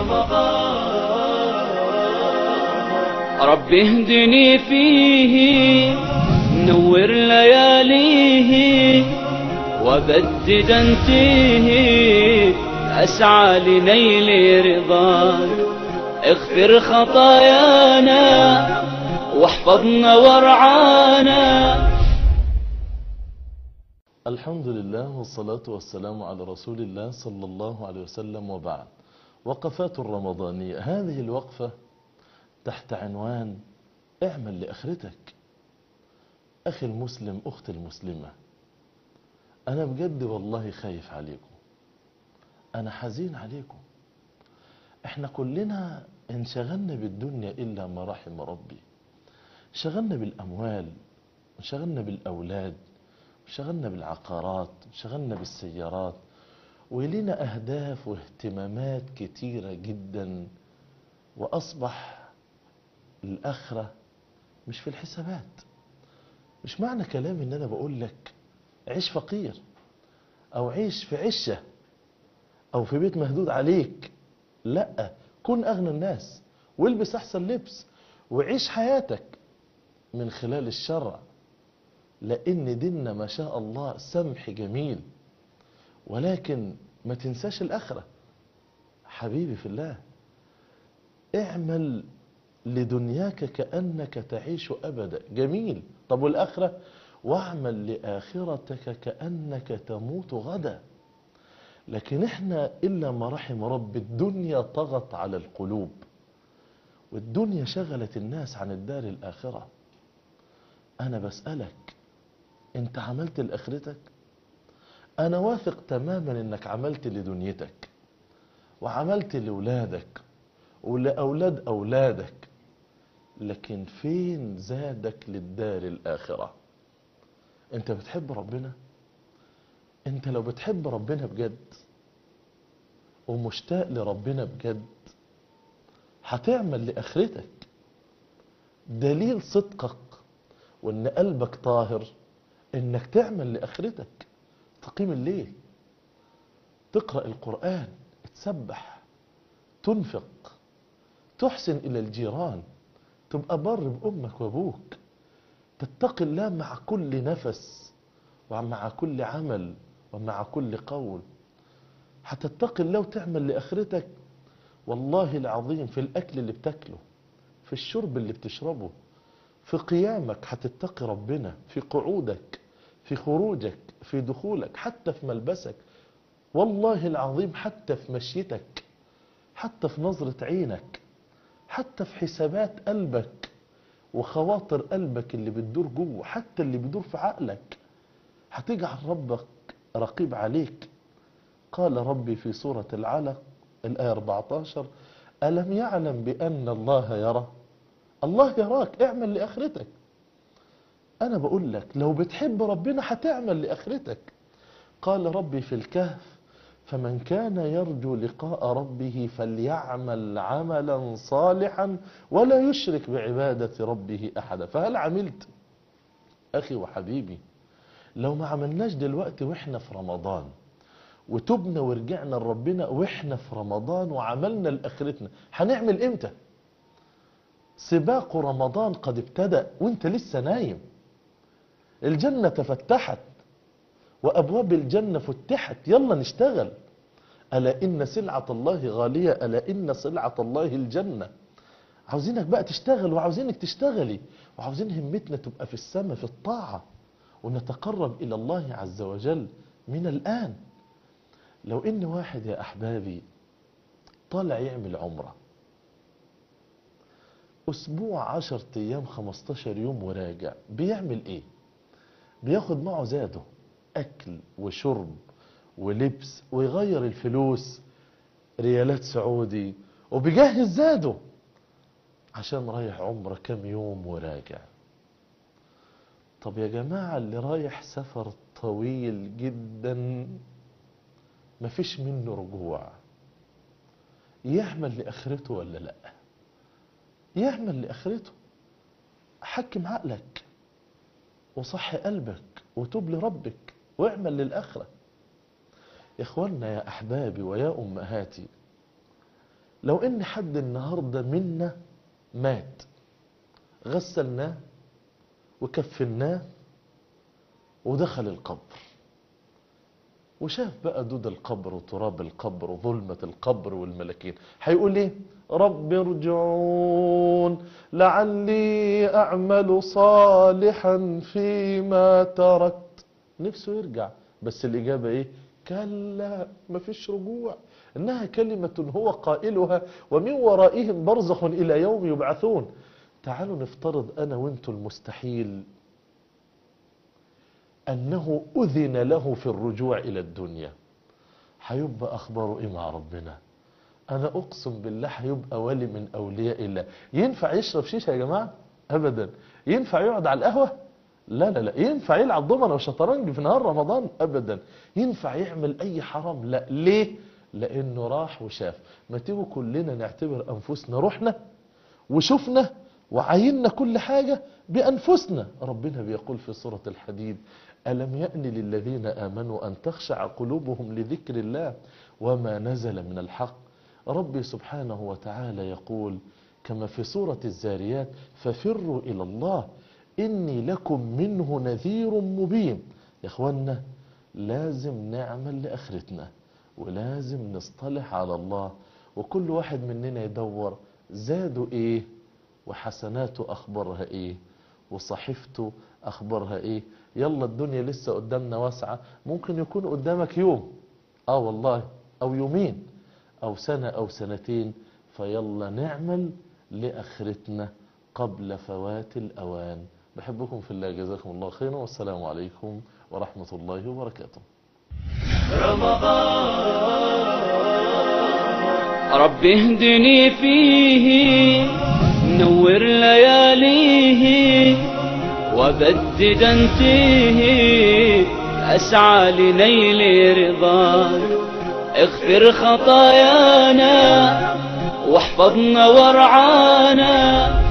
رب اهدني فيه نور لياليه وبدد انتيه أسعى لنيل رضاك اغفر خطايانا واحفظنا وارعانا الحمد لله والصلاة والسلام على رسول الله صلى الله عليه وسلم وبعد وقفات الرمضانية هذه الوقفة تحت عنوان اعمل لآخرتك أخي المسلم أختي المسلمة أنا بجد والله خايف عليكم أنا حزين عليكم احنا كلنا انشغلنا بالدنيا إلا ما رحم ربي انشغلنا بالأموال انشغلنا بالأولاد انشغلنا بالعقارات انشغلنا بالسيارات ولنا أهداف واهتمامات كتيرة جدا وأصبح الآخرة مش في الحسابات مش معنى كلامي ان انا بقول لك عيش فقير او عيش في عشة او في بيت مهدود عليك لا كن اغنى الناس والبس احسن لبس وعيش حياتك من خلال الشرع لان ديننا ما شاء الله سمح جميل ولكن ما تنساش الاخرة حبيبي في الله اعمل لدنياك كأنك تعيش أبدا جميل طب والآخرة واعمل لآخرتك كأنك تموت غدا لكن احنا إلا ما رحم رب الدنيا طغت على القلوب والدنيا شغلت الناس عن الدار الآخرة أنا بسألك أنت عملت لآخرتك أنا واثق تماما أنك عملت لدنيتك وعملت لأولادك ولأولاد أولادك لكن فين زادك للدار الآخرة انت بتحب ربنا انت لو بتحب ربنا بجد ومشتاق لربنا بجد هتعمل لآخرتك دليل صدقك وان قلبك طاهر انك تعمل لآخرتك تقيم الليل تقرأ القرآن تسبح تنفق تحسن إلى الجيران تبقى بر بأمك وأبوك تتقي الله مع كل نفس ومع كل عمل ومع كل قول هتتقي الله وتعمل لآخرتك والله العظيم في الأكل اللي بتاكله في الشرب اللي بتشربه في قيامك هتتقي ربنا في قعودك في خروجك في دخولك حتى في ملبسك والله العظيم حتى في مشيتك حتى في نظرة عينك حتى في حسابات قلبك وخواطر قلبك اللي بتدور جوه حتى اللي بيدور في عقلك هتجعل ربك رقيب عليك قال ربي في سورة العلق الآية 14 ألم يعلم بأن الله يرى الله يراك اعمل لآخرتك أنا بقول لك لو بتحب ربنا هتعمل لآخرتك قال ربي في الكهف فمن كان يرجو لقاء ربه فليعمل عملا صالحا ولا يشرك بعبادة ربه أحدا فهل عملت أخي وحبيبي لو ما عملناش دلوقتي وإحنا في رمضان وتبنا ورجعنا لربنا وإحنا في رمضان وعملنا لآخرتنا هنعمل إمتى سباق رمضان قد ابتدأ وانت لسه نايم الجنة تفتحت وأبواب الجنة فتحت يلا نشتغل ألا إن سلعة الله غالية ألا إن سلعة الله الجنة عاوزينك بقى تشتغل وعاوزينك تشتغلي وعاوزين همتنا تبقى في السماء في الطاعة ونتقرب إلى الله عز وجل من الآن لو إن واحد يا أحبابي طالع يعمل عمره أسبوع عشر أيام خمستاشر يوم وراجع بيعمل إيه بياخد معه زاده أكل وشرب ولبس ويغير الفلوس ريالات سعودي وبيجهز زاده عشان رايح عمره كام يوم وراجع طب يا جماعة اللي رايح سفر طويل جدا مفيش منه رجوع يعمل لآخرته ولا لا يعمل لآخرته حكم عقلك وصح قلبك وتوب لربك واعمل للآخرة يا إخواننا يا أحبابي ويا أمهاتي لو ان حد النهارده منا مات غسلناه وكفناه ودخل القبر وشاف بقى دود القبر وتراب القبر وظلمة القبر والملكين هيقول ايه رب ارجعون لعلي اعمل صالحا فيما تركت نفسه يرجع بس الاجابة ايه كلا مفيش رجوع انها كلمة هو قائلها ومن ورائهم برزخ الى يوم يبعثون تعالوا نفترض انا وانتو المستحيل أنه أذن له في الرجوع إلى الدنيا هيبقى أخباره إيه مع ربنا أنا أقسم بالله هيبقى ولي من أولياء الله ينفع يشرب شيشة يا جماعة أبدا ينفع يقعد على القهوة لا لا لا ينفع يلعب ضمنة وشطرنج في نهار رمضان أبدا ينفع يعمل أي حرام لا ليه لأنه راح وشاف ما تيجوا كلنا نعتبر أنفسنا رحنا وشفنا وعينا كل حاجة بأنفسنا ربنا بيقول في سورة الحديد ألم يأن للذين آمنوا أن تخشع قلوبهم لذكر الله وما نزل من الحق ربي سبحانه وتعالى يقول كما في سورة الزاريات ففروا إلى الله إني لكم منه نذير مبين يا إخوانا لازم نعمل لآخرتنا ولازم نصطلح على الله وكل واحد مننا يدور زاده إيه وحسناته أخبارها إيه وصحيفته أخبارها إيه يلا الدنيا لسه قدامنا واسعة ممكن يكون قدامك يوم آه والله أو يومين أو سنة أو سنتين فيلا نعمل لآخرتنا قبل فوات الأوان بحبكم في الله جزاكم الله خيرا والسلام عليكم ورحمة الله وبركاته رب اهدني فيه نور لياليه وبدد فيه أسعى لنيل رضاك اغفر خطايانا واحفظنا وارعانا